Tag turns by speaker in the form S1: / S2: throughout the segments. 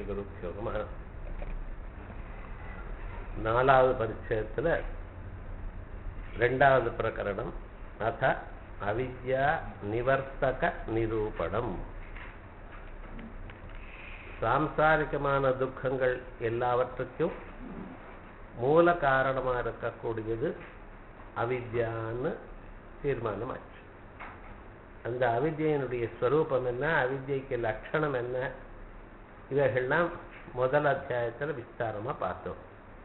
S1: ஸ்ரீகுருப்பியோ நம நாலாவது பரிச்சயத்துல ரெண்டாவது பிரகரணம் அத அவித்யா நிவர்த்தக நிரூபணம் சாம்சாரிகமான துக்கங்கள் எல்லாவற்றுக்கும் மூல காரணமா இருக்கக்கூடியது அவித்யான்னு தீர்மானமாச்சு அந்த அவித்யினுடைய ஸ்வரூபம் என்ன அவித்யக்கு லட்சணம் என்ன இவைகள்லாம் முதல் அத்தியாயத்துல விஸ்தாரமா பார்த்தோம்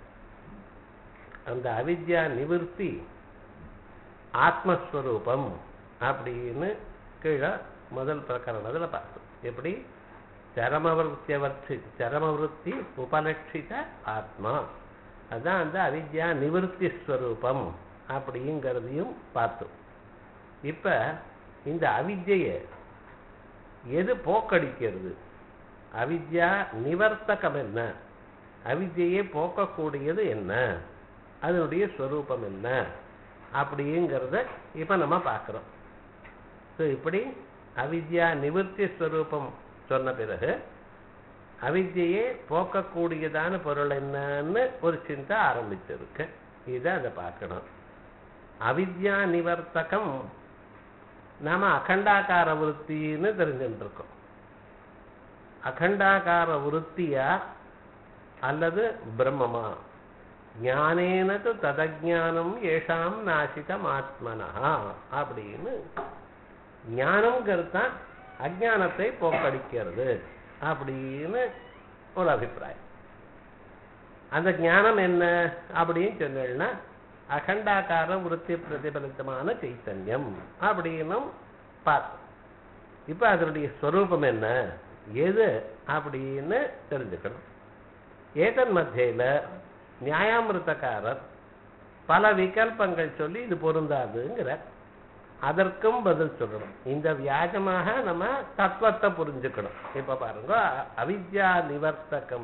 S1: அந்த அவித்யா நிவர்த்தி ஆத்மஸ்வரூபம் அப்படின்னு கீழே முதல் பிரகரணத்துல பார்த்தோம் எப்படி சரமவருத்தியவர்த்தி சரமவருத்தி உபலட்சித ஆத்மா அதான் அந்த அவித்யா நிவர்த்தி ஸ்வரூபம் அப்படிங்கிறதையும் பார்த்தோம் இப்ப இந்த அவித்ய எது போக்கடிக்கிறது அவித்யா நிவர்த்தகம் என்ன அவித்யை போக்கக்கூடியது என்ன அதனுடைய ஸ்வரூபம் என்ன அப்படிங்கிறத இப்ப நம்ம பார்க்கிறோம் ஸோ இப்படி அவித்யா நிவர்த்தி ஸ்வரூபம் சொன்ன பிறகு அவித்யை போக்கக்கூடியதான பொருள் என்னன்னு ஒரு சிந்தை ஆரம்பிச்சிருக்கு இதை அதை பார்க்கணும் அவித்யா நிவர்த்தகம் நாம அகண்டாக்கார விருத்தின்னு தெரிஞ்சுட்டு இருக்கோம் அகண்டாக்கார விருத்தியா அல்லது பிரம்மமா ஞானேனது ததஜானம் ஏஷாம் நாசிதம் ஆத்மனா அப்படின்னு ஞானம்ங்கிறது தான் அஜானத்தை போக்கடிக்கிறது அப்படின்னு ஒரு அபிப்பிராயம் அந்த ஞானம் என்ன அப்படின்னு சொன்னா அகண்டாக்கார விருத்தி பிரதிபலித்தமான சைத்தன்யம் அப்படின்னும் பார்த்தோம் இப்ப அதனுடைய ஸ்வரூபம் என்ன எது அப்படின்னு தெரிஞ்சுக்கணும் ஏதன் மத்தியில நியாயாமிருத்தக்காரர் பல விகல்பங்கள் சொல்லி இது பொருந்தாதுங்கிற அதற்கும் பதில் சொல்லணும் இந்த வியாஜமாக நம்ம தத்துவத்தை புரிஞ்சுக்கணும் இப்ப பாருங்க அவித்யா நிவர்த்தகம்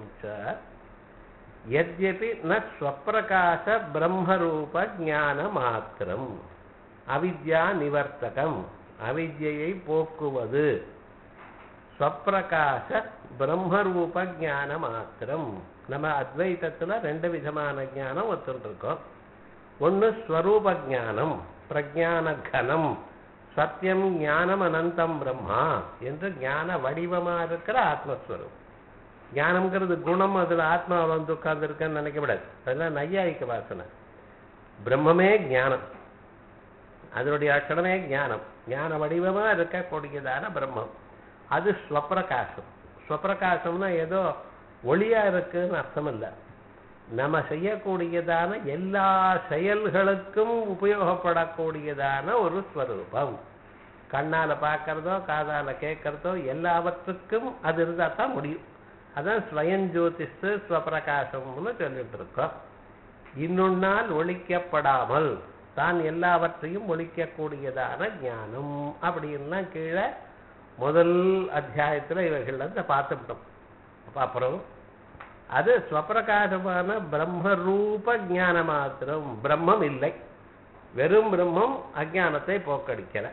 S1: எத்யபி ந ஸ்வப்பிரகாச பிரம்மரூப ஞான மாத்திரம் அவித்யா நிவர்த்தகம் அவித்யை போக்குவது ஸ்வப்பிரகாச பிரம்மரூப ஞான மாத்திரம் நம்ம அத்வைத்தத்துல ரெண்டு விதமான ஞானம் ஒத்துருக்கோம் ஒன்னு ஸ்வரூப ஜானம் பிரஜான கனம் சத்தியம் ஞானம் அனந்தம் பிரம்மா என்று ஞான வடிவமா இருக்கிற ஆத்மஸ்வரூபம் ஞானம்ங்கிறது குணம் அதுல ஆத்மா வந்து உட்கார்ந்து இருக்கன்னு நினைக்கப்படாது அதெல்லாம் நையாயிக்க வாசனை பிரம்மமே ஞானம் அதனுடைய அக்ஷரமே ஞானம் ஞான வடிவமா இருக்கக்கூடியதான பிரம்மம் அது ஸ்வப்பிரகாசம் ஸ்வப்பிரகாசம்னா ஏதோ ஒளியா இருக்குன்னு அர்த்தம் இல்லை நம்ம செய்யக்கூடியதான எல்லா செயல்களுக்கும் உபயோகப்படக்கூடியதான ஒரு ஸ்வரூபம் கண்ணால பார்க்கறதோ காதால கேட்கறதோ எல்லாவற்றுக்கும் அது இருந்தா தான் முடியும் அதான் ஸ்வயம் ஜோதிஷு ஸ்வப்பிரகாசம்னு சொல்லிட்டு இருக்கோம் இன்னொன்னால் ஒழிக்கப்படாமல் தான் எல்லாவற்றையும் ஒழிக்கக்கூடியதான ஞானம் அப்படின்னா கீழே முதல் அத்தியாயத்துல இவைகள் வந்து பார்த்துட்டோம் அப்புறம் அது ஸ்வப்பிரகாசமான பிரம்மரூப ஞான மாத்திரம் பிரம்மம் இல்லை வெறும் பிரம்மம் அஜானத்தை போக்கடிக்கல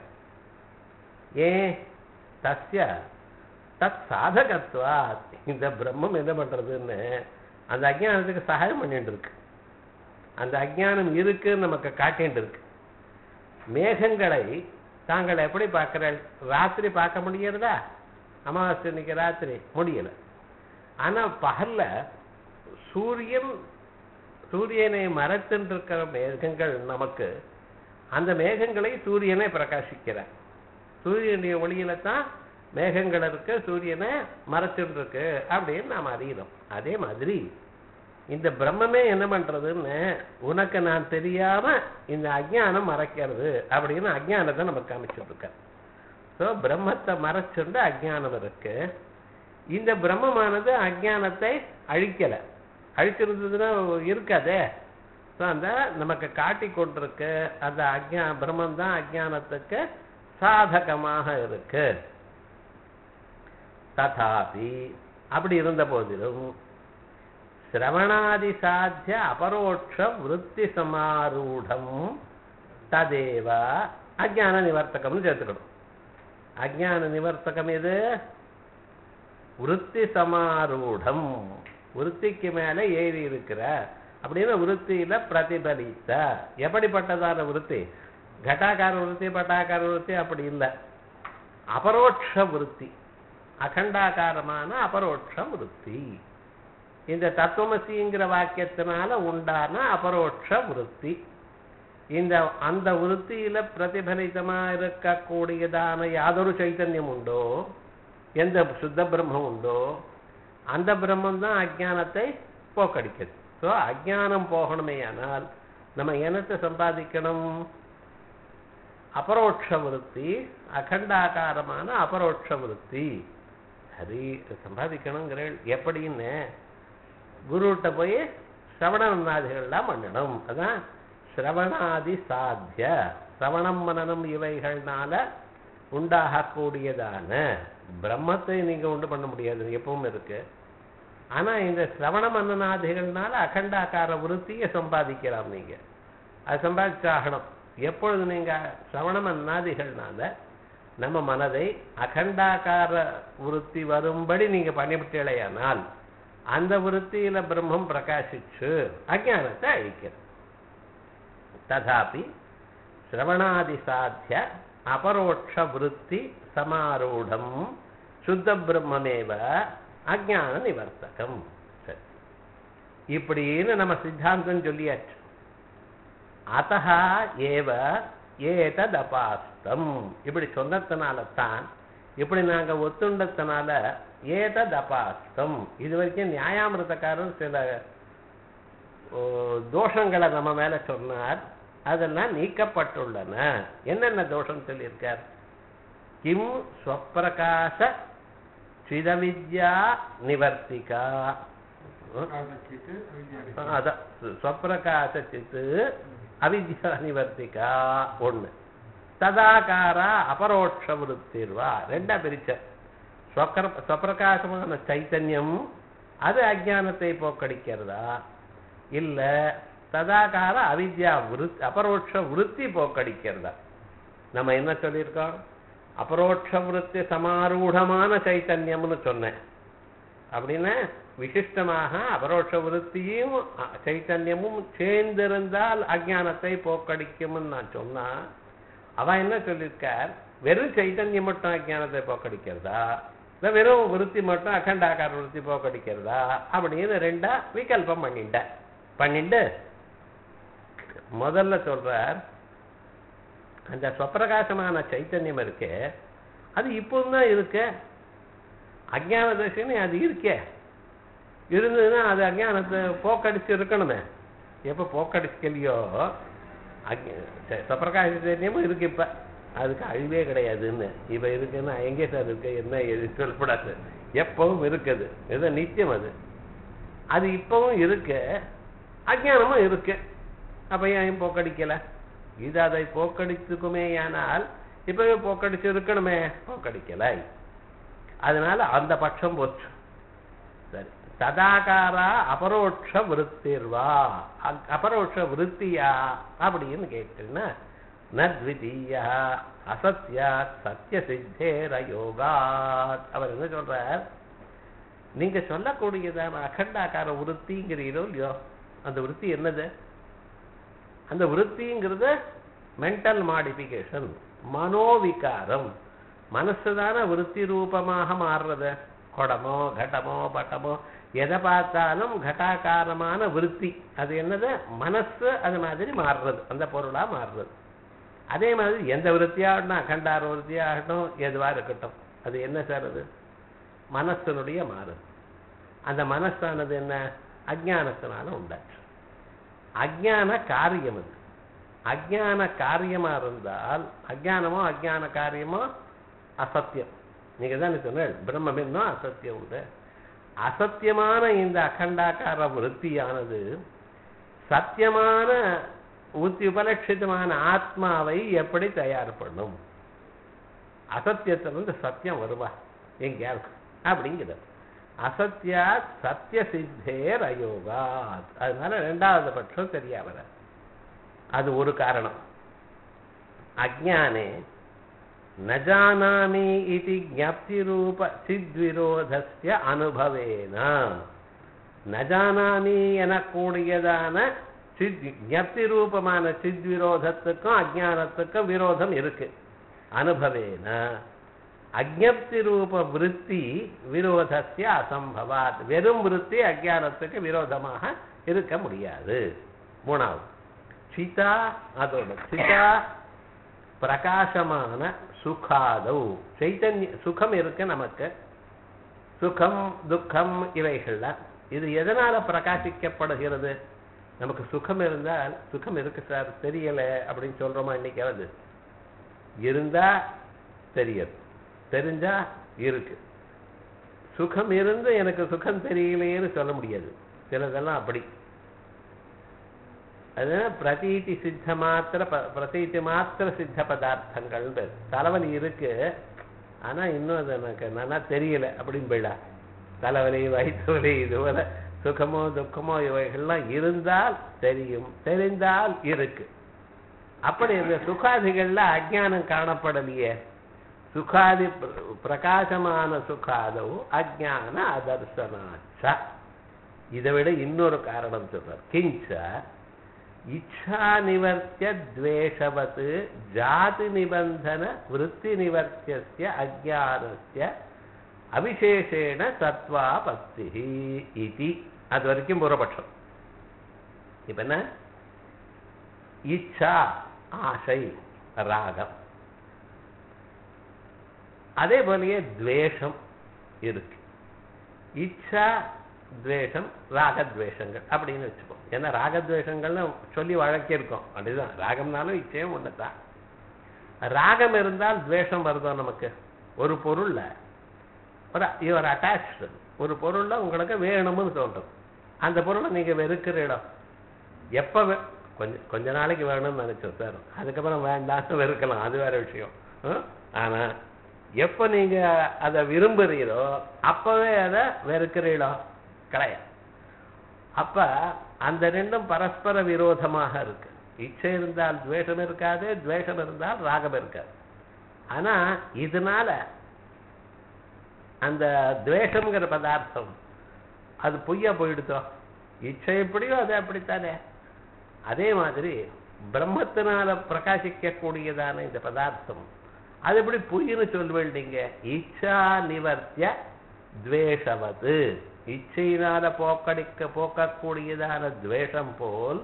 S1: ஏன் தஸ்ய தத் சாதகத்துவா இந்த பிரம்மம் என்ன பண்றதுன்னு அந்த அஜானத்துக்கு சகாயம் பண்ணிட்டு இருக்கு அந்த அஜானம் இருக்குன்னு நமக்கு காட்டிட்டு இருக்கு மேகங்களை தாங்கள் எப்படி பார்க்கிற ராத்திரி பார்க்க முடியறதா அமாவாசை இன்னைக்கு ராத்திரி முடியல ஆனா பகல்ல சூரியன் சூரியனை மறைத்துட்டு இருக்கிற மேகங்கள் நமக்கு அந்த மேகங்களை சூரியனை பிரகாசிக்கிறார் சூரியனுடைய ஒளியில தான் மேகங்கள் இருக்கு சூரியனை மறைச்சுட்டு இருக்கு அப்படின்னு நாம் அறியணும் அதே மாதிரி இந்த பிரம்மமே என்ன பண்றதுன்னு உனக்கு நான் தெரியாம இந்த அஜானம் மறைக்கிறது அப்படின்னு அஜானத்தை நமக்கு காமிச்சுட்டு இருக்க ஸோ பிரம்மத்தை மறைச்சுண்டு அஜானம் இருக்கு இந்த பிரம்மமானது அஜானத்தை அழிக்கல அழிச்சிருந்ததுன்னா இருக்காதே ஸோ அந்த நமக்கு காட்டி கொண்டிருக்கு அந்த அஜா பிரம்மம் தான் அஜானத்துக்கு சாதகமாக இருக்கு ததாபி அப்படி இருந்த போதிலும் சிரவணாதி சாத்திய அபரோட்ச விற்பி சமாரூடம் ததேவ அஜான நிவர்த்தகம்னு சேர்த்துக்கணும் அஜான நிவர்த்தகம் எது விருத்தி சமாரூடம் விருத்திக்கு மேல ஏறி இருக்கிற அப்படின்னு விருத்தியில பிரதிபலித்த எப்படிப்பட்டதான விருத்தி கட்டாக்கார விருத்தி பட்டாக்கார விருத்தி அப்படி இல்லை அபரோட்ச விருத்தி அகண்டாகாரமான அபரோட்ச விருத்தி இந்த தத்துவமசிங்கிற வாக்கியத்தினால உண்டான அபரோட்ச விருத்தி இந்த அந்த விருத்தியில பிரதிபலிதமா இருக்கக்கூடியதான யாதொரு சைத்தன்யம் உண்டோ எந்த சுத்த பிரம்மம் உண்டோ அந்த பிரம்மம் தான் அஜானத்தை போக்கடிக்குது ஸோ அஜானம் போகணுமே ஆனால் நம்ம என்னத்தை சம்பாதிக்கணும் அபரோட்ச விருத்தி அகண்டாகாரமான அபரோட்ச விருத்தி சரி சம்பாதிக்கணுங்கிற எப்படின்னு குருகிட்ட போய் சிரவணநாதிகள்லாம் பண்ணணும் அதான் சிரவணாதி சாத்திய சிரவணம் மனனம் இவைகள்னால உண்டாகக்கூடியதான பிரம்மத்தை நீங்க உண்டு பண்ண முடியாது எப்பவும் இருக்கு ஆனா இந்த சிரவண மன்னனாதிகள்னால அகண்டாக்கார விருத்தியை சம்பாதிக்கலாம் நீங்க அது சம்பாதிச்சாகணும் எப்பொழுது நீங்க சிரவண மன்னாதிகள்னால நம்ம மனதை அகண்டாக்கார விருத்தி வரும்படி நீங்க பண்ணிவிட்டீழையானால் அந்த விருத்தியில பிரம்மம் பிரகாசிச்சு அஜானத்தை அழிக்கிறது ததாபி சிரவணாதி சாத்திய அபரோட்ச விருத்தி சமாரூடம் சுத்த பிரம்மமேவ அஜான நிவர்த்தகம் சரி இப்படின்னு நம்ம சித்தாந்தம் சொல்லியாச்சு அத்தா ஏவ ஏததபாஸ்தம் இப்படி சொன்னதுனால தான் இப்படி நாங்க ஒத்துண்டதுனால ஏததபாஸ்தம் இது வரைக்கும் நியாயாமிரதக்காரர் சில ஓ, தோஷங்களை நம்ம மேல சொன்னார் அதெல்லாம் நீக்கப்பட்டுள்ளன என்னென்ன தோஷம் சொல்லியிருக்கார் கிம் ஸ்வப்பிரகாச சிதவித்யா நிவர்த்திகா
S2: ஆசக்திக்கு அவித்யா
S1: அதான் ஸ்வப்பிரகாச சித்து அவித்யா நிவர்த்திகா ஒண்ணு ததாகாரா அபரோட்ச விருத்திர்வா ரெண்டா பிரிச்ச ஸ்வக்கர ஸ்வப்பிரகாசமான சைத்தன்யம் அது அஜானத்தை போக்கடிக்கிறதா இல்ல ததாகார அவித்யா விருத் அபரோட்ச விருத்தி போக்கடிக்கிறதா நம்ம என்ன சொல்லியிருக்கோம் அபரோட்ச விருத்தி சமாரூಢமான சைத்தன்யம்னு சொன்னேன் அப்படின்னா விசிஷ்டமாக அபரோட்ச விருத்தியும் அ- சைத்தன்யமும் சேர்ந்திருந்தால் அஜானத்தை போக்கடிக்கும்னு நான் சொன்னா அவன் என்ன சொல்லியிருக்கார் வெறும் சைத்தன்யம் மட்டும் அஜானத்தை போக்கடிக்கிறதா இல்ல வெறும் விருத்தி மட்டும் அகண்டாகார விருத்தி போக்கடிக்கிறதா அப்படின்னு ரெண்டா விகல்பம் பண்ணிட்டேன் பண்ணிட்டு முதல்ல சொல்றார் அந்த சொப்பிரகாசமான சைத்தன்யம் இருக்கே அது இப்பவும் தான் இருக்கு அஜான தசைன்னு அது இருக்கே இருந்ததுன்னா அது அஜானத்தை போக்கடிச்சு இருக்கணுமே எப்போ போக்கடிக்கலையோ அஜ்ஞ- ச- சப்பிரகாச சைத்தன்யமும் இருக்கு இப்ப அதுக்கு அழிவே கிடையாதுன்னு இப்ப இருக்குன்னா எங்கே சார் இருக்கு என்ன எது சொல்லப்படாது எப்பவும் இருக்குது இது நித்தியம் அது அது இப்பவும் இருக்கு அஜானமும் இருக்கு அப்ப ஏன் போக்கடிக்கல இது அதை போக்கடித்துக்குமே ஆனால் இப்பவே போக்கடிச்சு இருக்கணுமே போக்கடிக்கலை அதனால அந்த பட்சம் போச்சு சரி ததாகாரா அபரோட்ச விருத்திர்வா அ- அபரோட்ச விருத்தியா அப்படின்னு கேட்டீங்கன்னா நத்விதீயா அசத்யா சத்திய சித்தேர யோகாத் அவர் என்ன சொல்றார் நீங்க சொல்லக்கூடியதான அகண்டாக்கார விருத்திங்கிறீரோ இல்லையோ அந்த விருத்தி என்னது அந்த விருத்திங்கிறது மென்டல் மாடிஃபிகேஷன் மனோவிகாரம் மனசுதான விருத்தி ரூபமாக மாறுறது குடமோ கடமோ பட்டமோ எதை பார்த்தாலும் கட்டாகாரமான விருத்தி அது என்னது மனசு அது மாதிரி மாறுறது அந்த பொருளா மாறுறது அதே மாதிரி எந்த விருத்தியாகட்டும் அகண்டார விருத்தியாகட்டும் எதுவா இருக்கட்டும் அது என்ன சார் அது மனசனுடைய மாறு அந்த மனசானது என்ன அஜானத்தினால உண்டாச்சு அஜான காரியம் அது அஜான காரியமா இருந்தால் அஜானமோ அஜான காரியமோ அசத்தியம் நீங்க தானே சொன்ன பிரம்மம் இன்னும் அசத்தியம் உண்டு அசத்தியமான இந்த அகண்டாக்கார விருத்தியானது சத்தியமான உத்தி உபலட்சிதமான ஆத்மாவை எப்படி தயார் பண்ணும் அசத்தியத்திலிருந்து சத்தியம் வருவா எங்கேயாவது அப்படிங்கிறது அசத்யா சத்திய சித்தேர் அயோகாத் அதனால ரெண்டாவது பட்சம் சரியா வர அது ஒரு காரணம் அஜானே நஜானாமி இது ஜப்தி ரூப சித்விரோதஸ்ய அனுபவேன நஜானாமி எனக்கூடியதான சித் ஜப்தி ரூபமான சித்விரோதத்துக்கும் அஜானத்துக்கும் விரோதம் இருக்கு அனுபவேன அஜப்தி ரூப விருத்தி விரோதஸ்ய அசம்பவாத் வெறும் விருத்தி அஜானத்துக்கு விரோதமாக இருக்க முடியாது மூணாவது சிதா அதோட சிதா பிரகாசமான சுகாதௌ சைத்தன்ய சுகம் இருக்கு நமக்கு சுகம் துக்கம் இவைகள்ல இது எதனால பிரகாசிக்கப்படுகிறது நமக்கு சுகம் இருந்தால் சுகம் இருக்கு சார் தெரியல அப்படின்னு சொல்றோமா இன்னைக்காவது இருந்தா தெரியாது தெரிஞ்சா இருக்கு சுகம் இருந்து எனக்கு சுகம் தெரியலையேன்னு சொல்ல முடியாது சிலதெல்லாம் அப்படி அது பிரதீதி சித்த மாத்திர ப- பிரதீதி மாத்திர சித்த பதார்த்தங்கள் பேர் தலைவலி இருக்கு ஆனா இன்னும் அது எனக்கு நல்லா தெரியல அப்படின்னு போயிடா தலைவலி வயிற்று வலி இதுவரை சுகமோ துக்கமோ இவைகள்லாம் இருந்தால் தெரியும் தெரிந்தால் இருக்கு அப்படி இந்த சுகாதிகள்ல அஜ்ஞானம் காணப்படலையே சுகாதி பிர- பிரகாசமான சுகாதவு அஜ்ஞான அதர்சனாச்ச இதை விட இன்னொரு காரணம் சொல்றார் கிஞ்ச இச்சா நிவர்த்திய துவேஷவத் ஜாதி நிபந்தன விருத்தி நிவர்த்திய அஜானஸ்ய அவிசேஷேண சத்வாபத்தி இதி அது வரைக்கும் பூர்வபட்சம் இப்ப என்ன இச்சா ஆசை ராகம் அதே போலயே துவேஷம் இருக்கு இச்சா துவேஷம் ராகத்வேஷங்கள் அப்படின்னு வச்சுப்போம் ஏன்னா ராகத்வேஷங்கள்னு சொல்லி வழக்கியிருக்கோம் அப்படிதான் ராகம்னாலும் இச்சையும் ஒண்ணுதான் ராகம் இருந்தால் துவேஷம் வருதோ நமக்கு ஒரு பொருள்ல ஒரு யுவர் அட்டாச்சு ஒரு பொருள்ல உங்களுக்கு வேணும்னு தோன்றும் அந்த பொருளை நீங்க வெறுக்கிற இடம் எப்ப வே- கொஞ்ச கொஞ்ச நாளைக்கு வேணும்னு நினைச்சோம் சார் அதுக்கப்புறம் வேண்டாம்னு வெறுக்கலாம் அது வேற விஷயம் ஆ? ஆனா எப்ப நீங்க அதை விரும்புறீரோ அப்பவே அதை வெறுக்கிறீடோ கிடையாது அப்ப அந்த ரெண்டும் பரஸ்பர விரோதமாக இருக்கு இச்சை இருந்தால் துவேஷம் இருக்காது துவேஷம் இருந்தால் ராகம் இருக்காது ஆனா இதனால அந்த துவேஷம்ங்கிற பதார்த்தம் அது பொய்யா போயிடுதோ இச்சை எப்படியோ அது அப்படித்தானே அதே மாதிரி பிரம்மத்தினால பிரகாசிக்கக்கூடியதான இந்த பதார்த்தம் அது எப்படி பொய்ன்னு சொல்வேன் நீங்க இச்சா நிவர்த்திய துவேஷவது இச்சையினால போக்கடிக்க போக்கக்கூடியதான துவேஷம் போல்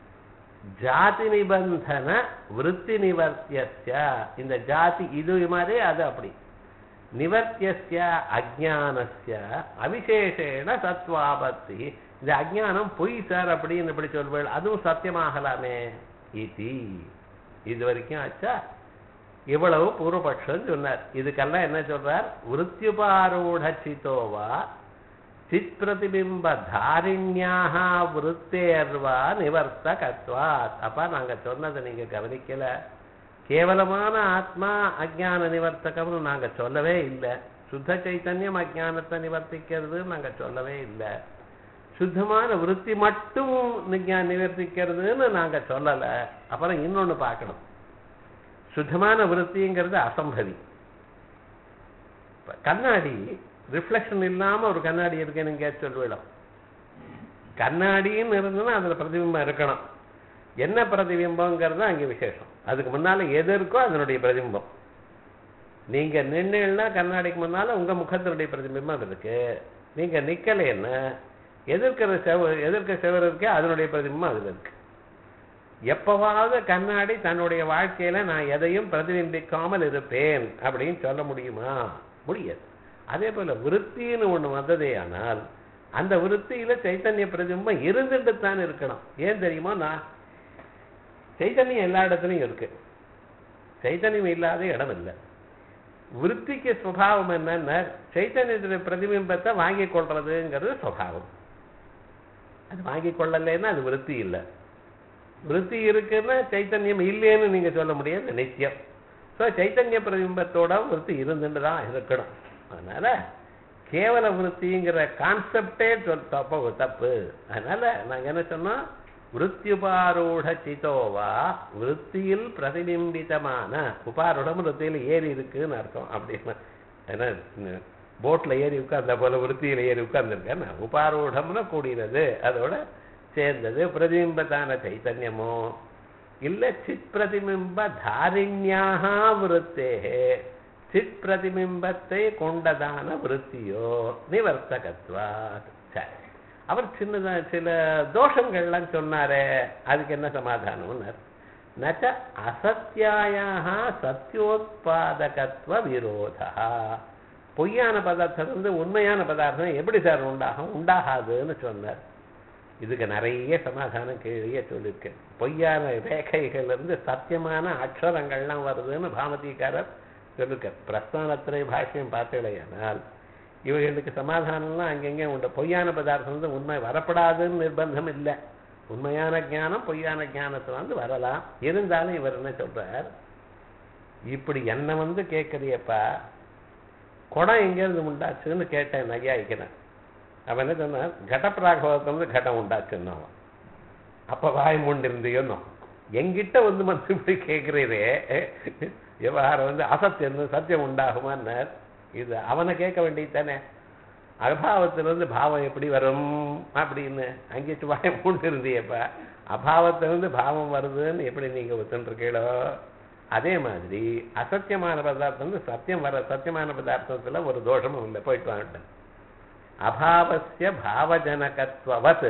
S1: ஜாதி நிபந்தன விருத்தி நிவர்த்திய இந்த ஜாதி இது மாதிரி அது அப்படி நிவர்த்திய அஜானஸ்ய அவிசேஷேன சத்வாபத்தி இந்த அஜ்ஞானம் பொய் சார் அப்படின்னு இப்படி சொல்வேள் அதுவும் சத்தியமாகலாமே இதி இது வரைக்கும் ஆச்சா இவ்வளவு பூர்வபட்சம் சொன்னார் இதுக்கெல்லாம் என்ன சொல்றார் விருத்தியுபாரூட சித்தோவா சித் பிரதிபிம்ப தாரிண்யாக விருத்தேர்வா நிவர்த்தகத்வாத் அப்ப நாங்க சொன்னதை நீங்க கவனிக்கல கேவலமான ஆத்மா அஜ்ஞான நிவர்த்தகம்னு நாங்க சொல்லவே இல்லை சுத்த சைத்தன்யம் அஜ்ஞானத்தை நிவர்த்திக்கிறதுன்னு நாங்க சொல்லவே இல்லை சுத்தமான விருத்தி மட்டும் நிஜா- நிவர்த்திக்கிறதுன்னு நாங்க சொல்லல அப்புறம் இன்னொன்னு பார்க்கணும் சுத்தமான விருத்திங்கிறது அசம்பவி இப்ப கண்ணாடி ரிஃப்ளெக்ஷன் இல்லாம ஒரு கண்ணாடி இருக்குன்னு நீங்க சொல்லிவிடும் கண்ணாடின்னு இருந்ததுன்னா அதுல பிரதிபிம்பம் இருக்கணும் என்ன பிரதிபிம்பங்கிறது அங்க விசேஷம் அதுக்கு முன்னால எது இருக்கோ அதனுடைய பிரதிபிம்பம் நீங்க நின்னுன்னா கண்ணாடிக்கு முன்னால உங்க முகத்தினுடைய பிரதிபிம்பம் இருக்கு நீங்க நிக்கலைன்னா எதிர்க்கிற செவ எதிர்க்க செவர் இருக்கே அதனுடைய பிரதிபிம்பம் அதுல இருக்கு எப்பவாவது கண்ணாடி தன்னுடைய வாழ்க்கையில நான் எதையும் பிரதிபிம்பிக்காமல் இருப்பேன் அப்படின்னு சொல்ல முடியுமா முடியாது அதே போல விருத்தின்னு ஒண்ணு வந்ததே ஆனால் அந்த விருத்தியில சைத்தன்ய பிரதிபிம்பம் இருந்துட்டு தான் இருக்கணும் ஏன் தெரியுமா நான் சைத்தன்யம் எல்லா இடத்துலயும் இருக்கு சைத்தன்யம் இல்லாத இடம் இல்லை விருத்திக்கு சுபாவம் என்னன்னா சைத்தன்யத்துடைய பிரதிபிம்பத்தை வாங்கிக் கொள்றதுங்கிறது சுபாவம் அது வாங்கிக் கொள்ளலைன்னா அது விருத்தி இல்லை விருத்தி இருக்குன்னா சைத்தன்யம் இல்லைன்னு நீங்க சொல்ல முடியாது நித்தியம் ஸோ சைத்தன்ய பிரதிபிம்பத்தோட விருத்தி இருந்துட்டு தான் இருக்கணும் அதனால கேவல விருத்திங்கிற கான்செப்டே சொல் தப்பு தப்பு அதனால நாங்க என்ன சொன்னோம் விருத்தியுபாரூட சிதோவா விருத்தியில் பிரதிபிம்பிதமான உபாரூடம் விருத்தியில் ஏறி இருக்குன்னு அர்த்தம் அப்படின்னு ஏன்னா போட்ல ஏறி உட்கார்ந்த போல விருத்தியில ஏறி உட்கார்ந்துருக்கேன் உபாரூடம்னு கூடினது அதோட சேர்ந்தது பிரதிபிம்பத்தான சைத்தன்யமோ இல்ல சித் பிரதிபிம்ப தாரிண்யாக விருத்தே சித் பிரதிபிம்பத்தை கொண்டதான விருத்தியோ நிவர்த்தகத்வாத் சரி அவர் சின்னதா சில தோஷங்கள்லாம் சொன்னாரே அதுக்கு என்ன சமாதானம்னார் நச்ச அசத்தியாயாக சத்தியோத்பாதகத்துவ விரோதா பொய்யான பதார்த்தம் வந்து உண்மையான பதார்த்தம் எப்படி சார் உண்டாகும் உண்டாகாதுன்னு சொன்னார் இதுக்கு நிறைய சமாதானம் கீழே சொல்லியிருக்கேன் பொய்யான ரேகைகள் இருந்து சத்தியமான அக்ஷரங்கள்லாம் வருதுன்னு பாமதிக்காரர் சொல்லியிருக்கார் பிரஸ்தானத்திரை பாஷ்யம் பார்த்தீங்களேயானால் இவைகளுக்கு சமாதானம்லாம் அங்கங்கே உண்டு பொய்யான பதார்த்தம் வந்து உண்மை வரப்படாதுன்னு நிர்பந்தம் இல்லை உண்மையான ஞானம் பொய்யான ஞானத்துல வந்து வரலாம் இருந்தாலும் இவர் என்ன சொல்றார் இப்படி என்ன வந்து கேட்கறியப்பா குடம் எங்கேருந்து உண்டாச்சுன்னு கேட்டேன் நகையாய்க்கிறேன் அவன் என்ன சொன்னான் கடப்பிராகவத்திலிருந்து கடம் உண்டாச்சுன்னு அவன் அப்ப வாய் மூண்டிருந்தியோன்னு எங்கிட்ட வந்து வந்து இப்படி கேட்கிறீரே விவகாரம் வந்து அசத்தியம் சத்தியம் உண்டாகுமான்னார் இது அவனை கேட்க வேண்டியது தானே அபாவத்திலிருந்து பாவம் எப்படி வரும் அப்படின்னு அங்கேச்சு வாய மூண்டு இருந்தியப்பா அபாவத்திலிருந்து பாவம் வருதுன்னு எப்படி நீங்க ஒத்துருக்கீங்களோ அதே மாதிரி அசத்தியமான பதார்த்தம் வந்து சத்தியம் வர சத்தியமான பதார்த்தத்துல ஒரு தோஷமும் இல்லை போயிட்டு வாங்கிட்டேன் அபாவசிய பாவஜனகத்வவத்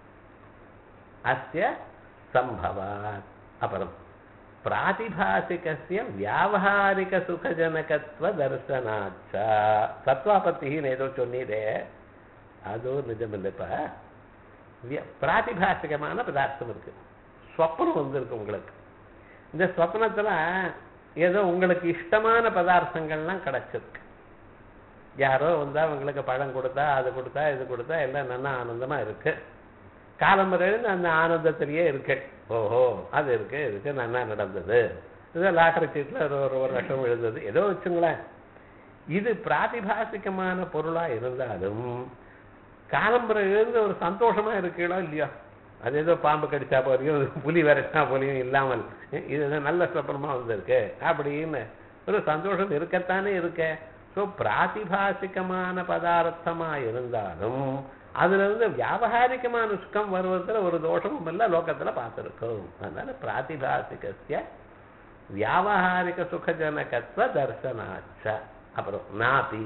S1: அஸ்ய சம்பவாத் அப்புறம் பிராதிபாசிகசிய வியாவகாரிக சுகஜனகத்துவ தர்சனாச்ச சத்வாபத்தின்னு ஏதோ சொன்னீரே அதுவும் நிஜம் இல்லைப்பா விய- பிராதிபாசிகமான பதார்த்தம் இருக்கு ஸ்வப்னம் வந்திருக்கு உங்களுக்கு இந்த ஸ்வப்னத்துல ஏதோ உங்களுக்கு இஷ்டமான பதார்த்தங்கள்லாம் கிடைச்சிருக்கு யாரோ வந்தா உங்களுக்கு பழம் கொடுத்தா அது கொடுத்தா இது கொடுத்தா எல்லாம் நல்லா ஆனந்தமா இருக்கு காலம்பரையில அந்த ஆனந்தத்திலேயே இருக்கு ஓஹோ அது இருக்கு இருக்கு நல்லா நடந்தது இது லாட்டரி சீட்ல ஒரு ஒரு ஒரு வருஷம் எழுந்தது ஏதோ வச்சுங்களேன் இது பிராதிபாசிகமான பொருளா இருந்தாலும் காலம்பரை எழுந்து ஒரு சந்தோஷமா இருக்கீங்களோ இல்லையோ அது ஏதோ பாம்பு கடிச்சா போலியும் புலி விரட்டினா போலியும் இல்லாமல் இது நல்ல சொப்பனமா வந்திருக்கு அப்படின்னு ஒரு சந்தோஷம் இருக்கத்தானே இருக்க ஸோ பிராதிபாசிகமான பதார்த்தமா இருந்தாலும் அதுல இருந்து வியாபகாரிகமான சுகம் வருவதுல ஒரு தோஷமும் இல்லை லோகத்துல பார்த்திருக்கோம் அதனால பிராதிபாசிகசிய வியாபகாரிக சுகஜனகத்துவ தர்சனாச்ச அப்புறம் நாபி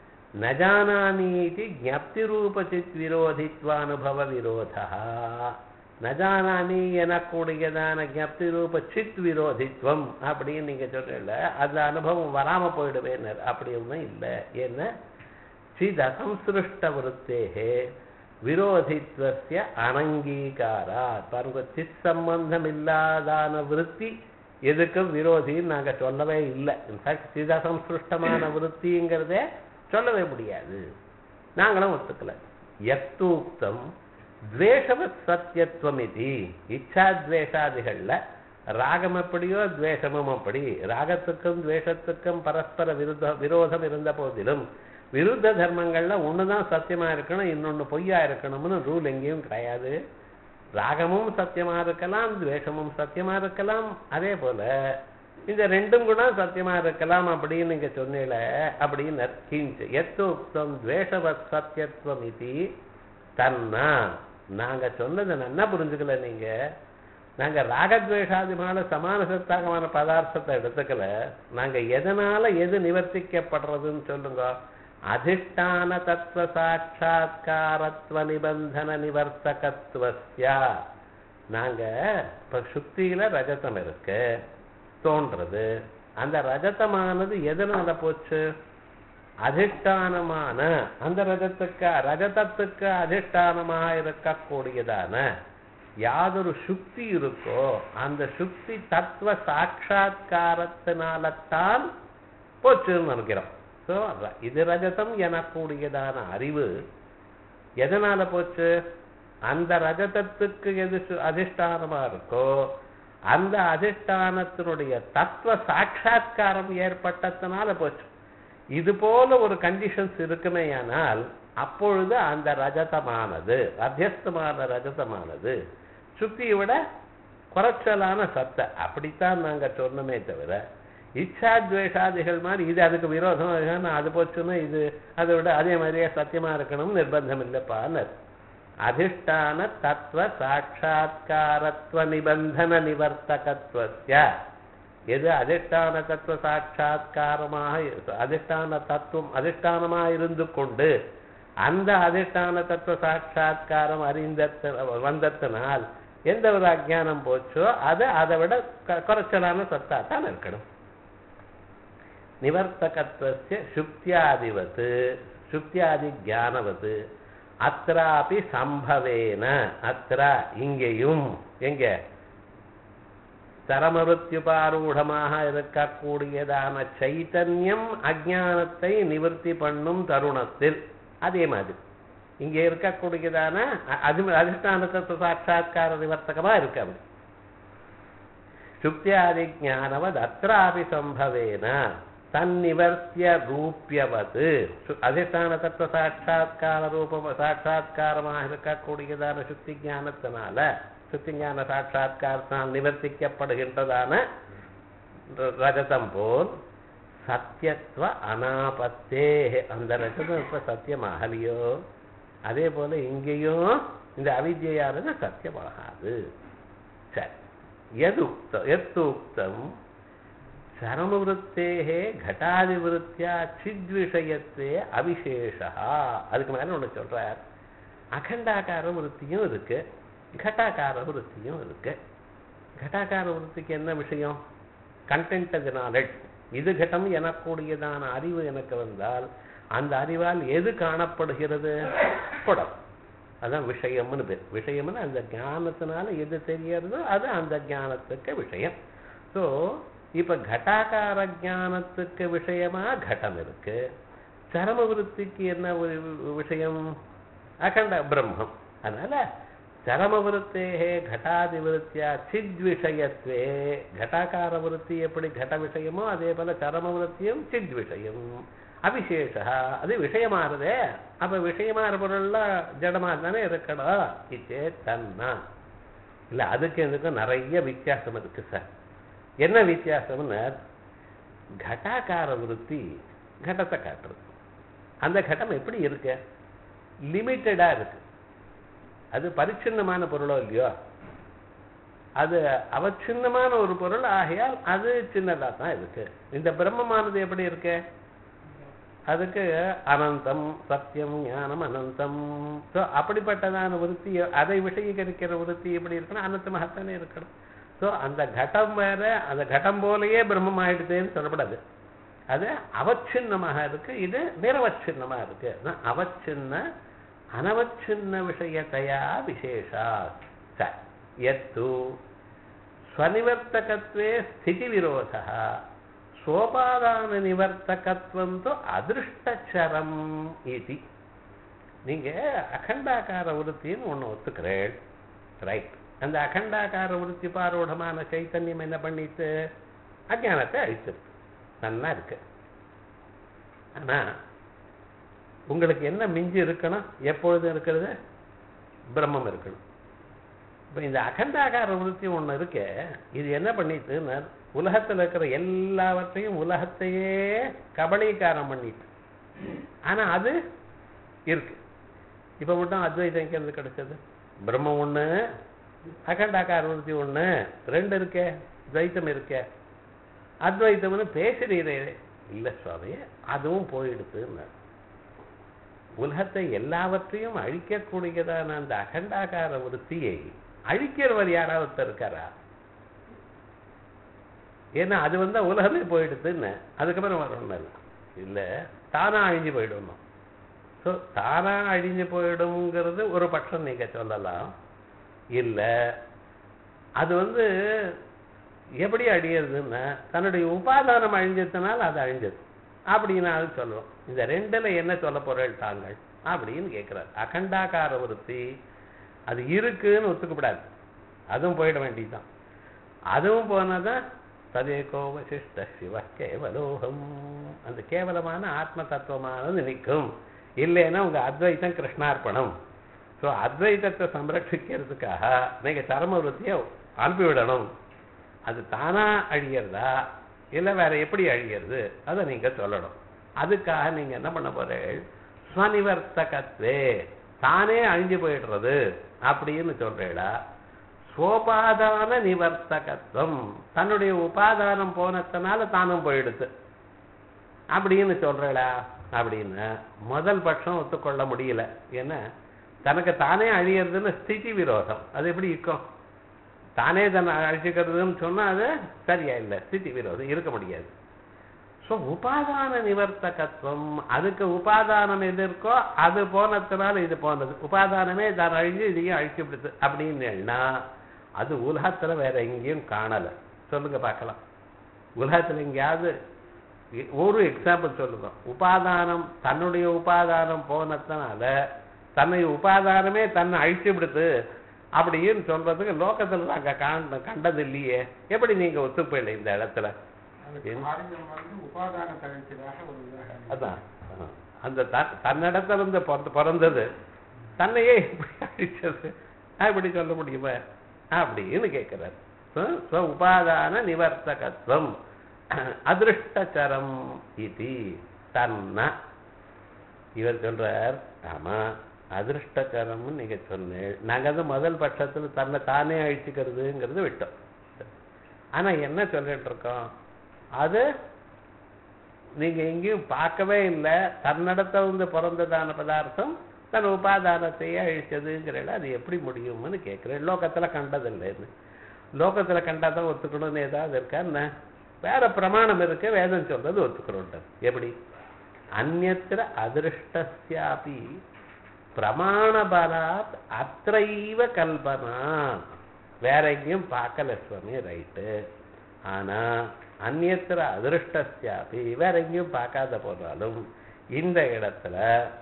S1: நஜானாமீதி ஜப்தி ரூபசித் விரோதித்வானுபவ விரோதா நஜானாமி எனக்கூடியதான ஜப்தி ரூப சித் விரோதித்வம் அப்படின்னு நீங்க சொல்றீங்கள அந்த அனுபவம் வராம போயிடுவேன் அப்படி ஒன்றும் இல்லை என்ன சித் அசம்சிருஷ்ட விருத்தேகே விரோதித்வசிய அனங்கீகாரா பாருங்க சித் சம்பந்தம் இல்லாதான விருத்தி எதுக்கும் விரோதின்னு நாங்க சொல்லவே இல்லை இன்ஃபேக்ட் சிதசம்சிருஷ்டமான விருத்திங்கிறதே சொல்லவே முடியாது நாங்களும் ஒத்துக்கல எத்தூக்தம் துவேஷவத் சத்தியத்துவம் இது இச்சாத்வேஷாதிகள்ல ராகம் எப்படியோ துவேஷமும் அப்படி ராகத்துக்கும் துவேஷத்துக்கும் பரஸ்பர விருத விரோதம் இருந்த போதிலும் விருத்த தர்மங்கள்ல ஒண்ணுதான் சத்தியமா இருக்கணும் இன்னொன்னு பொய்யா இருக்கணும்னு ரூல் எங்கேயும் கிடையாது ராகமும் சத்தியமா இருக்கலாம் துவேஷமும் சத்தியமா இருக்கலாம் அதே போல இந்த ரெண்டும் கூட சத்தியமா இருக்கலாம் அப்படின்னு நீங்க சொன்னீல அப்படின்னு கிஞ்ச எத்தோக்தம் துவேஷவத் சத்தியத்துவம் இது தன்னா நாங்க சொன்னதை நல்லா புரிஞ்சுக்கல நீங்க நாங்க ராகத்வேஷாதிமான சமான சத்தாகமான பதார்த்தத்தை எடுத்துக்கல நாங்க எதனால எது நிவர்த்திக்கப்படுறதுன்னு சொல்லுங்க அதிஷ்டான தத்துவ சாட்சா்காரத்துவ நிபந்தன நிவர்த்தகத்துவஸ்யா நாங்க இப்ப சுத்தியில ரஜதம் இருக்கு தோன்றது அந்த ரஜதமானது எதனால போச்சு அதிஷ்டானமான அந்த ரஜத்துக்கு ரஜதத்துக்கு அதிஷ்டானமாக இருக்கக்கூடியதான யாதொரு சுக்தி இருக்கோ அந்த சுக்தி தத்துவ சாட்சா்காரத்தினால்தான் போச்சுன்னு நினைக்கிறோம் ஸோ இது ரஜதம் எனக்கூடியதான அறிவு எதனால போச்சு அந்த ரஜதத்துக்கு எது சு- அதிஷ்டானமா இருக்கோ அந்த அதிஷ்டானத்தினுடைய தத்துவ சாட்சா்காரம் ஏற்பட்டதுனால போச்சு இது போல ஒரு கண்டிஷன்ஸ் இருக்குமேயானால் அப்பொழுது அந்த ரஜதமானது அத்தியஸ்தமான ரஜதமானது சுத்தியை விட குறைச்சலான சத்தை அப்படித்தான் நாங்க சொன்னோமே தவிர இச்சாத்வேஷாதிகள் மாதிரி இது அதுக்கு விரோதம் அதுக்கான அது போச்சுன்னா இது அதை விட அதே மாதிரியே சத்தியமா இருக்கணும் நிர்பந்தம் இல்லைப்பான்னு அதிஷ்டான தத்துவ சாட்சா்காரத்துவ நிபந்தன நிவர்த்தகத்துவஸ்ய எது அதிஷ்டான தத்துவ சாட்சா்காரமாக அதிஷ்டான தத்துவம் அதிஷ்டானமாக இருந்து கொண்டு அந்த அதிஷ்டான தத்துவ சாட்சா்காரம் அறிந்த வந்தத்தினால் எந்த ஒரு அஜானம் போச்சோ அது அதை விட க- குறைச்சலான சத்தா தான் இருக்கணும் நிவர்த்தகத்துவஸ்ய சுக்தியாதிவத் சுக்தியாதி ஜானவத் அத்ராபி சம்பவேன அத்ர இங்கேயும் எங்க தரமருத்யுபாரூடமாக இருக்கக்கூடியதான சைத்தன்யம் அஜானத்தை நிவர்த்தி பண்ணும் தருணத்தில் அதே மாதிரி இங்க இருக்கக்கூடியதான அ- அது அதிஷ்டானத்தை சாட்சா்கார நிவர்த்தகமா இருக்கு அப்படி சுக்தியாதி ஞானவத் அத்ராபி சம்பவேன தன்னிவர்த்திய ரூபியவது சு- அதிஷ்டான தத்துவ சாட்சா்கார ரூபம் சாட்சா்காரமாக இருக்கக்கூடியதான சுத்தி ஞானத்தினால சுத்தி ஞான சாட்சா்காரத்தினால் நிவர்த்திக்கப்படுகின்றதான ர- ரஜதம் போல் சத்தியத்துவ அனாபத்தே அந்த ரஜதம் இப்ப சத்தியமாகலையோ அதே போல இங்கேயும் இந்த அவித்யானது சத்தியமாகாது சரி எதுக்த எத்துக்தம் சரமவருத்தேகே கட்டாதிவிருத்தியா சித்விஷயத்தே அவிசேஷா அதுக்கு மேல ஒண்ணு சொல்றார் அகண்டாகார விருத்தியும் இருக்கு கட்டாகார விருத்தியும் இருக்கு கட்டாகார விருத்திக்கு என்ன விஷயம் கண்டென்ட் அது நாலெட் இது கட்டம் எனக்கூடியதான அறிவு எனக்கு வந்தால் அந்த அறிவால் எது காணப்படுகிறது குடம் அதான் விஷயம்னு பேர் விஷயம்னு அந்த ஞானத்தினால எது தெரியறதோ அது அந்த ஞானத்துக்கு விஷயம் ஸோ இப்ப கட்டாகார ஞானத்துக்கு விஷயமா கட்டம் இருக்கு சரம விருத்திக்கு என்ன ஒரு விஷயம் அகண்ட பிரம்மம் அதனால சரம விருத்தேகே கட்டாதி விருத்தியா சித் விஷயத்வே கட்டாகார விருத்தி எப்படி கட விஷயமோ அதே போல சரம விருத்தியும் சித் விஷயம் அவிசேஷா அது விஷயமாறுதே அப்ப விஷயமாற பொருள்லாம் ஜடமா தானே இருக்கணும் இச்சே தன்னா இல்ல அதுக்கு இதுக்கும் நிறைய வித்தியாசம் இருக்கு சார் என்ன வித்தியாசம்னு கட்டாகார விருத்தி கடத்தை காட்டுறது அந்த கட்டம் எப்படி இருக்கு லிமிட்டடா இருக்கு அது பரிச்சின்னமான பொருளோ இல்லையோ அது அவச்சின்னமான ஒரு பொருள் ஆகையால் அது சின்னதா தான் இருக்கு இந்த பிரம்மமானது எப்படி இருக்கு அதுக்கு அனந்தம் சத்தியம் ஞானம் அனந்தம் ஸோ அப்படிப்பட்டதான விருத்தி அதை விஷயீகரிக்கிற விருத்தி எப்படி இருக்குன்னா அனந்தமாகத்தானே இருக்கணும் ஸோ அந்த கட்டம் வேற அந்த கட்டம் போலயே பிரம்மம் ஆயிடுதுன்னு சொல்லப்படாது அது அவச்சின்னமாக இருக்கு இது நிரவச்சின்னமா இருக்கு அதான் அவச்சின்ன அனவச்சின்ன விஷயத்தையா விசேஷா ச எத்து ஸ்வநிவர்த்தகத்வே ஸ்திதி விரோதா சோபாதான நிவர்த்தகத்துவம் தோ அதிருஷ்டச்சரம் இது நீங்க அகண்டாகார விருத்தின்னு ஒண்ணு ஒத்துக்கிறேன் ரைட் அந்த அகண்டாகார விருத்தி பாரூடமான சைத்தன்யம் என்ன பண்ணிட்டு அஜானத்தை அழிச்சிருக்கு நன்னா இருக்கு ஆனா உங்களுக்கு என்ன மிஞ்சி இருக்கணும் எப்பொழுதும் இருக்கிறது பிரம்மம் இருக்கணும் இப்ப இந்த அகண்டாகார விருத்தி ஒண்ணு இருக்கு இது என்ன பண்ணிட்டுன்னா உலகத்துல இருக்கிற எல்லாவற்றையும் உலகத்தையே கபலீகாரம் பண்ணிட்டு ஆனா அது இருக்கு இப்ப மட்டும் அத்வைதம் எங்க இருந்து கிடைச்சது பிரம்மம் ஒண்ணு அகண்டாகார விருத்தி ஒண்ணு ரெண்டு இருக்கே துவைத்தம் இருக்கே அத்வைத்தம்னு பேசுறீரே இல்ல சுவாமி அதுவும் போயிடுதுன்னு உலகத்தை எல்லாவற்றையும் அழிக்கக்கூடியதான அந்த அகண்டாகார விருத்தியை அழிக்கிறவர் யாராவது ஒருத்தர் இருக்காரா ஏன்னா அது வந்தா உலகமே போயிடுதுன்னு அதுக்கப்புறம் வரணும் இல்ல இல்ல தானா அழிஞ்சு போயிடணும் ஸோ தானா அழிஞ்சு போயிடுங்கிறது ஒரு பட்சம் நீங்க சொல்லலாம் இல்ல அது வந்து எப்படி அழியறதுன்னா தன்னுடைய உபாதானம் அழிஞ்சதுனால அது அழிஞ்சது அப்படின்னாலும் சொல்லுவோம் இந்த ரெண்டுல என்ன சொல்ல போறேன் தாங்கள் அப்படின்னு கேட்கிறார் அகண்டாகார விருத்தி அது இருக்குன்னு ஒத்துக்கப்படாது அதுவும் போயிட வேண்டியதுதான் அதுவும் போனாதான் ததேகோவசிஷ்ட சிவ கேவலோகம் அந்த கேவலமான ஆத்ம தத்துவமானது நிற்கும் இல்லைன்னா உங்க அத்வைத்தம் கிருஷ்ணார்ப்பணம் ஸோ அத்வைதத்தை சம்ரட்சிக்கிறதுக்காக நீங்க சரம விருத்தியை அனுப்பிவிடணும் அது தானா அழியறதா இல்லை வேற எப்படி அழியறது அதை நீங்க சொல்லணும் அதுக்காக நீங்க என்ன பண்ண போறீர்கள் ஸ்வநிவர்த்தகத்வே தானே அழிஞ்சு போயிடுறது அப்படின்னு சொல்றீடா சோபாதான நிவர்த்தகத்துவம் தன்னுடைய உபாதானம் போனதுனால தானும் போயிடுது அப்படின்னு சொல்றடா அப்படின்னு முதல் பட்சம் ஒத்துக்கொள்ள முடியல ஏன்னா தனக்கு தானே அழியறதுன்னு ஸ்திதி விரோதம் அது எப்படி இருக்கும் தானே தன்னை அழிச்சுக்கிறதுன்னு சொன்னா அது சரியா இல்லை ஸ்திதி விரோதம் இருக்க முடியாது ஸோ உபாதான நிவர்த்தகத்துவம் அதுக்கு உபாதானம் எது இருக்கோ அது போனதுனால இது போனது உபாதானமே தான் அழிஞ்சு இதையும் அழிச்சு விடுது அப்படின்னா அது உலகத்துல வேற எங்கேயும் காணல சொல்லுங்க பார்க்கலாம் உலகத்துல எங்கேயாவது இ- ஒரு எக்ஸாம்பிள் சொல்லுங்க உபாதானம் தன்னுடைய உபாதானம் போனதுனால தன்னை உபாதானமே தன்னை அழிச்சு விடுது அப்படின்னு சொல்றதுக்கு லோகத்துல நாங்க காண்ட கண்டது இல்லையே எப்படி நீங்க ஒத்துப்போயில்லை இந்த இடத்துல
S2: அது
S1: என்-
S2: காரியம் வந்து உபாதான தவிர்க்கிறதாக ஒரு உதாரணம்
S1: அதான் ஆ. அந்த தன்- தன்னிடத்துல இருந்து பிறந்து- பிறந்தது தன்னையே இப்படி அழிச்சது அப்படி சொல்ல முடியுமா அப்படின்னு கேட்கிறார் ஸ்வ- ஸ்வ உபாதான நிவர்த்தகத்துவம் அதிருஷ்டச்சரம் இது தன்ன இவர் சொல்றார் ஆமா அதிருஷ்டச்சரம்னு நீங்க சொன்னேன் நாங்க வந்து முதல் பட்சத்துல தன்னை தானே அழிச்சுக்கிறதுங்கிறது விட்டோம் ஆனா என்ன சொல்லிட்டு இருக்கோம் அது நீங்க எங்கேயும் பார்க்கவே இல்லை தன்னிடத்த வந்து பிறந்ததான பதார்த்தம் தன் உபாதானத்தையே அழிச்சதுங்கிறல அது எப்படி முடியும்னு கேட்கிறேன் லோகத்துல கண்டதில்லைன்னு லோகத்துல கண்டாதான் ஒத்துக்கணும்னு ஏதாவது இருக்கா என்ன வேற பிரமாணம் இருக்கு வேதம் சொல்றது ஒத்துக்கணும் எப்படி அந்நத்திர அதிருஷ்டஸ்யாபி பிரமாண பலாத் அத்தைவ கல்பனா வேற எங்கேயும் பார்க்கல சுவாமி ரைட்டு ஆனா அந்நியத்திர அதிருஷ்டஸ்யாபி வேற எங்கேயும் பார்க்காத போனாலும் இந்த இடத்துல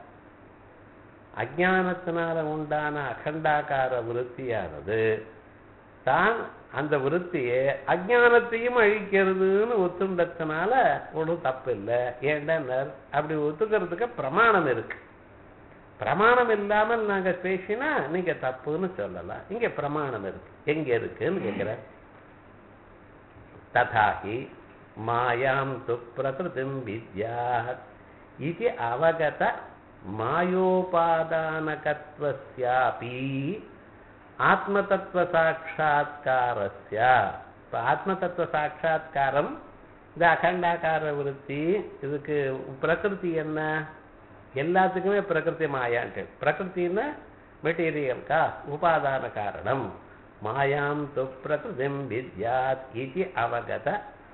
S1: அஜானத்தினால உண்டான அகண்டாகார விருத்தியானது தான் அந்த விருத்தியை அஜானத்தையும் அழிக்கிறதுன்னு ஒத்துண்டதுனால ஒன்றும் தப்பு இல்லை ஏன்டா அப்படி ஒத்துக்கிறதுக்கு பிரமாணம் இருக்கு பிரமாணம் இல்லாமல் நாங்க பேசினா நீங்க தப்புன்னு சொல்லலாம் இங்க பிரமாணம் இருக்கு எங்க இருக்குன்னு கேட்கிற ததாஹி மாயாம் து பிரகிருதிம் வித்யாத் இது அவகத மாயோபாதானகத்வஸ்யாபி ஆத்மதத்துவ சாட்சா்காரஸ்ய இப்ப ஆத்மதத்துவ சாட்சா்காரம் இந்த அகண்டாகார விருத்தி இதுக்கு பிரகிருதி என்ன எல்லாத்துக்குமே பிரகிருதி மாயான்ட்டு பிரகிருத்தின்னா மெட்டீரியல்கா உபாதான காரணம் மாயாம் து பிரகிருதிம் வித்யாத் இது அவகத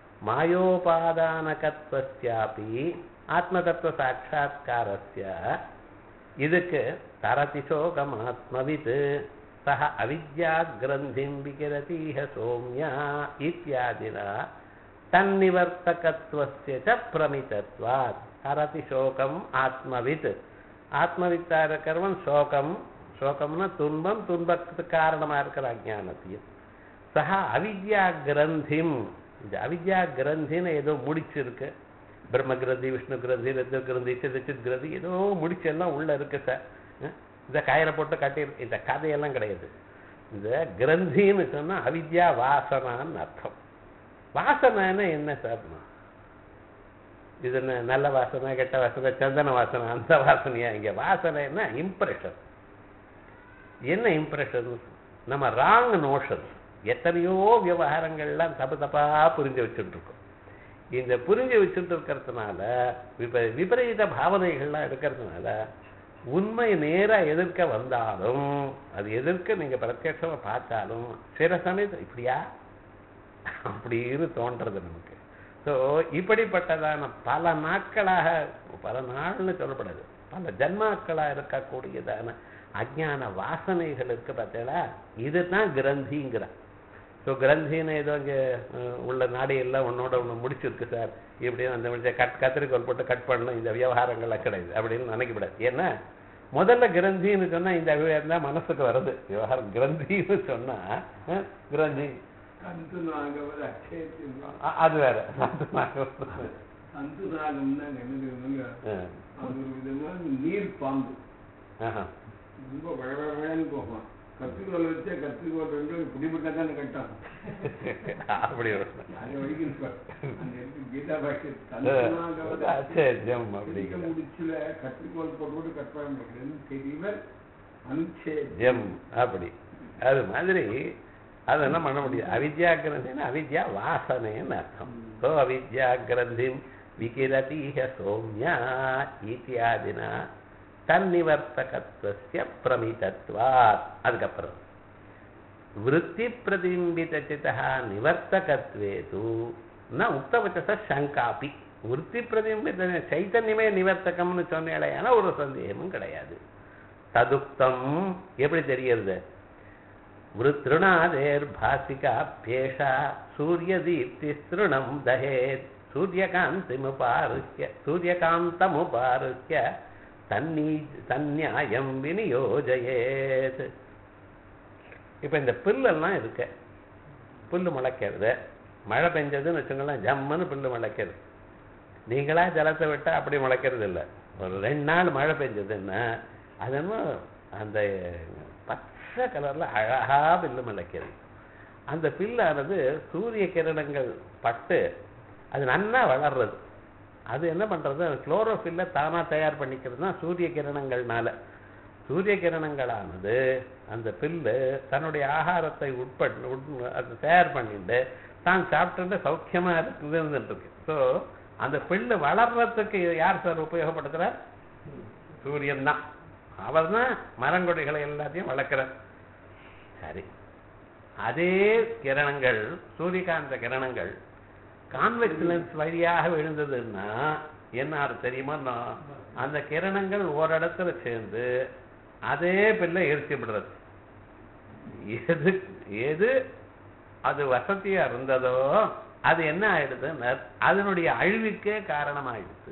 S1: மாயோபாதானகத்வஸ்யாபி ஆத்மதத்துவ சாட்சா்காரஸ்ய இதுக்கு தரதிசோகம் ஆத்மவித் சக அவித்யா கிரந்திம் விகிரதீஹ சோம்யா இத்தியாதினா தன்னிவர்த்தகத்துவஸ்ய ச பிரமிதத்வாத் ஹரதி சோகம் ஆத்மவித் ஆத்மவித்தா இருக்கிறவன் சோகம் சோகம்னா துன்பம் துன்பத்துக்கு காரணமா இருக்கிற அஜானத்தையும் சக அவித்யா கிரந்திம் இந்த அவித்யா கிரந்தின்னு ஏதோ முடிச்சிருக்கு பிரம்ம கிரந்தி விஷ்ணு கிரந்தி ருத்ர கிரந்தி சித் கிரந்தி ஏதோ முடிச்செல்லாம் உள்ள இருக்கு சார் அஹ் இந்த கயிறை போட்டு கட்டி இந்த கதையெல்லாம் கிடையாது இந்த கிரந்தின்னு சொன்னா அவித்யா வாசனான்னு அர்த்தம் வாசனைன்னா என்ன சார் இது என்ன நல்ல வாசனை கெட்ட வாசனை சந்தன வாசனை அந்த வாசனையா இங்க வாசனைன்னா இம்ப்ரெஷன் என்ன இம்ப்ரெஷன் நம்ம ராங் நோஷன் எத்தனையோ விவகாரங்கள்லாம் தப்பு தப்பா புரிஞ்சு வச்சுட்டு இருக்கோம் இந்த புரிஞ்சு வச்சுட்டு இருக்கிறதுனால விப விபரீத பாவனைகள்லாம் இருக்கிறதுனால உண்மை நேரா எதிர்க்க வந்தாலும் அது எதிர்க்க நீங்க பிரத்யட்சமா பார்த்தாலும் சில சமயத்தில் இப்படியா அப்படின்னு தோன்றது நமக்கு ஸோ இப்படிப்பட்டதான பல நாட்களாக பல நாள்னு சொல்லப்படாது பல ஜன்மாக்களாக இருக்கக்கூடியதான அஜ்ஞான வாசனைகள் இருக்கு பார்த்தீங்களா இதுதான் கிரந்திங்கிறான் ஸோ கிரந்தின்னு ஏதோ இங்கே உள்ள நாடியெல்லாம் ஒன்னோட ஒன்று முடிச்சிருக்கு சார் இப்படின்னு அந்த முடிச்ச கட் கத்திரிக்கோல் போட்டு கட் பண்ணணும் இந்த விவகாரங்கள்லாம் கிடையாது அப்படின்னு நினைக்கக்கூடாது ஏன்னா முதல்ல கிரந்தின்னு சொன்னா இந்த விவகாரம் தான் மனசுக்கு வருது விவகாரம் கிரந்தின்னு சொன்னா அஹ், கிரந்தி
S3: அந்துநாகவர் அக்ஷயத்தில்
S1: அ- அது வேற அது நாங்க-
S3: அந்துநாகம்னா என்னதுங்க
S1: அஹ்,
S3: அது ஒரு விதமான நீர் பாம்பு
S1: ஆஹா.
S3: ரொம்ப வழவழன்னு போகும் கத்திரிக்கோல் வச்சா கத்திரிக்கோல் ரெண்டு பிடிபட்டா தானே கட்டும்
S1: அப்படி ஒரு
S3: அது வரைக்கும் இப்ப அந்த இடத்துக்கு கீதா பாஷ்ய
S1: அச்சேத்தியம்
S3: பிடிக்க
S1: அப்படிங்கிற
S3: முடிச்சுல கத்திரிக்கோல் போட்டு போட்டு கட் பண்ண முடியலன்னு தெரியவர் அனுச்சேத்
S1: ஜம் அப்படி அது மாதிரி அது என்ன பண்ண முடியும் அவித்யா கிரந்தின்னு அவித்யா வாசனைன்னு அர்த்தம் சோ அவித்யா கிரந்திம் விகிரதீஹ சௌமியா இத்தியாதினா தன்னிவர்த்தகத்துவஸ்ய பிரமிதத்வாத் அதுக்கப்புறம் விருத்தி பிரதிபிம்பிதச்சிதா நிவர்த்தகத்வே தூ ந உக்தவச்சச சங்காபி விருத்தி பிரதிபிம்பித சைத்தன்யமே நிவர்த்தகம்னு சொன்னேன் ஒரு சந்தேகமும் கிடையாது ததுக்தம் எப்படி தெரிகிறது விருத்ருணாதேர் பாசிகாப்யேஷா சூரியதீப்தி ஸ்திருணம் தஹேத் சூரியகாந்திமுபாருஷ்ய சூரியகாந்தமுபாருஷ்ய தன்னீ தன்யாயம் விநியோஜயேத் இப்ப இந்த புல்லெல்லாம் இருக்கு புல்லு முளைக்கிறது மழை பெஞ்சதுன்னு வச்சுங்களேன் ஜம்முன்னு புல்லு முளைக்கிறது நீங்களா ஜலத்தை விட்டா அப்படி முளைக்கிறது இல்லை ஒரு ரெண்டு நாள் மழை பெஞ்சதுன்னா அது என்னமோ அந்த பச்சை கலர்ல அழகா பில்லு முளைக்கிறது அந்த பில்லானது சூரிய கிரணங்கள் பட்டு அது நன்னா வளர்றது அது என்ன பண்றது அது குளோரோஃபில்ல தானா தயார் பண்ணிக்கிறது தான் சூரிய கிரணங்கள்னால சூரிய கிரணங்களானது அந்த பில்லு தன்னுடைய ஆகாரத்தை உட்பட்டு உட்- அது தயார் பண்ணிட்டு தான் சாப்பிட்டு சௌக்கியமா இருக்குது இருந்துட்டு இருக்கு ஸோ அந்த பில்லு வளர்றதுக்கு யார் சார் உபயோகப்படுத்துறார் சூரியன் தான் அவர் தான் மரங்கொடிகளை எல்லாத்தையும் வளர்க்கிறார் சரி அதே கிரணங்கள் சூரியகாந்த கிரணங்கள் கான்வெக்ஸ் லென்ஸ் வழியாக விழுந்ததுன்னா என்ன அர்த்தம் தெரியுமா அந்த கிரணங்கள் ஓரிடத்துல சேர்ந்து அதே பிள்ளை எரிச்சு விடுறது எது எது அது வசதியா இருந்ததோ அது என்ன ஆயிடுதுன்னா அதனுடைய அழிவுக்கே காரணமாயிடுது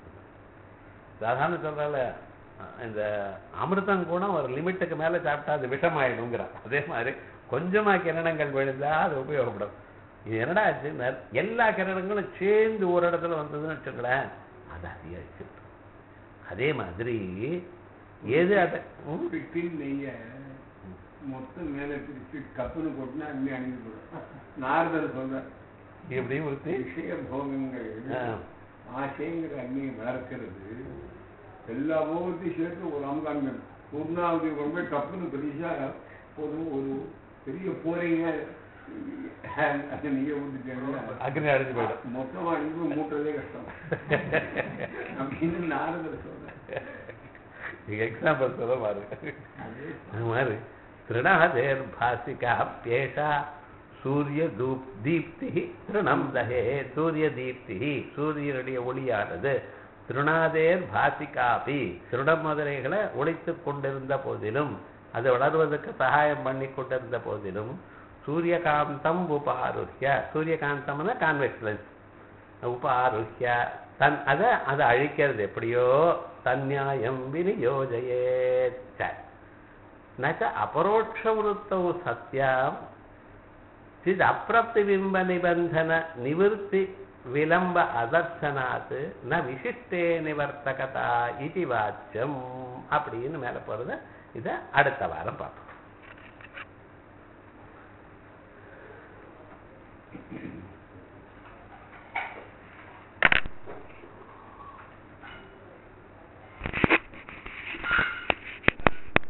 S1: சாதாரண சொல்றால இந்த அமிர்தம் கூட ஒரு லிமிட்டுக்கு மேல சாப்பிட்டா அது விஷமாயிடுங்கிறான் அதே மாதிரி கொஞ்சமா கிரணங்கள் விழுந்தா அது உபயோகப்படும் இது என்னடா ஆச்சுன்னா எல்லா கிரணங்களும் சேர்ந்து ஒரு இடத்துல வந்ததுன்னு வச்சுங்களேன் அது அதிகரிச்சு அதே மாதிரி எது அதை ம்?
S3: பிட்டின் நெய்ய மொத்தம் மேல பிரிச்சு கப்புன்னு கொட்டினா அங்கே அணிந்து போடும் நாரதர் சொல்ற
S1: எப்படி விருத்தி
S3: விஷய போகங்கள்
S1: ஆ.
S3: ஆசைங்கிற அக்னியை வளர்க்கிறது எல்லா போகத்தையும் சேர்த்து ஒரு அம்கான்கள் பூர்ணாவதி கொண்டு போய் கப்புன்னு பெருசா ஒரு ஒரு பெரிய போரைங்க அந்த நெய்யை ஊற்றிட்டாங்க
S1: அக்னி அழிஞ்சு போயிடும்
S3: மொத்தமா அணிந்து மூட்டுறதே கஷ்டம் அப்படின்னு நாரதர் சொல்ற
S1: நீங்க எக்ஸாம்பிள் சொல்ல பாருங்க அது மாதிரி திருணாதேர் பாசிகா பேஷா சூரிய தூப் தீப்தி திருணம் தஹே சூரிய தீப்தி சூரியனுடைய ஒளியானது திருணாதேர் பாசிகாபி திருடம் முதலைகளை ஒழித்துக் கொண்டிருந்த போதிலும் அது வளர்வதற்கு சகாயம் பண்ணி கொண்டிருந்த போதிலும் சூரியகாந்தம் உபாருஹ்ய சூரியகாந்தம்னா கான்வெக்ஸ் லென்ஸ் உபாருஹ்ய தன் அதை அதை அழிக்கிறது எப்படியோ தன்யாயம் விநியோஜயே சரி நச்ச அபரோட்ச விருத்தௌ சத்யாம் சித் அப்பிரப்திபிம்ப நிபந்தன நிவர்த்தி விளம்ப அதர்சனாத் ந விசிஷ்டே நிவர்த்தகதா இது வாச்சியம் அப்படின்னு மேல போறத இதை அடுத்த வாரம் பார்ப்போம்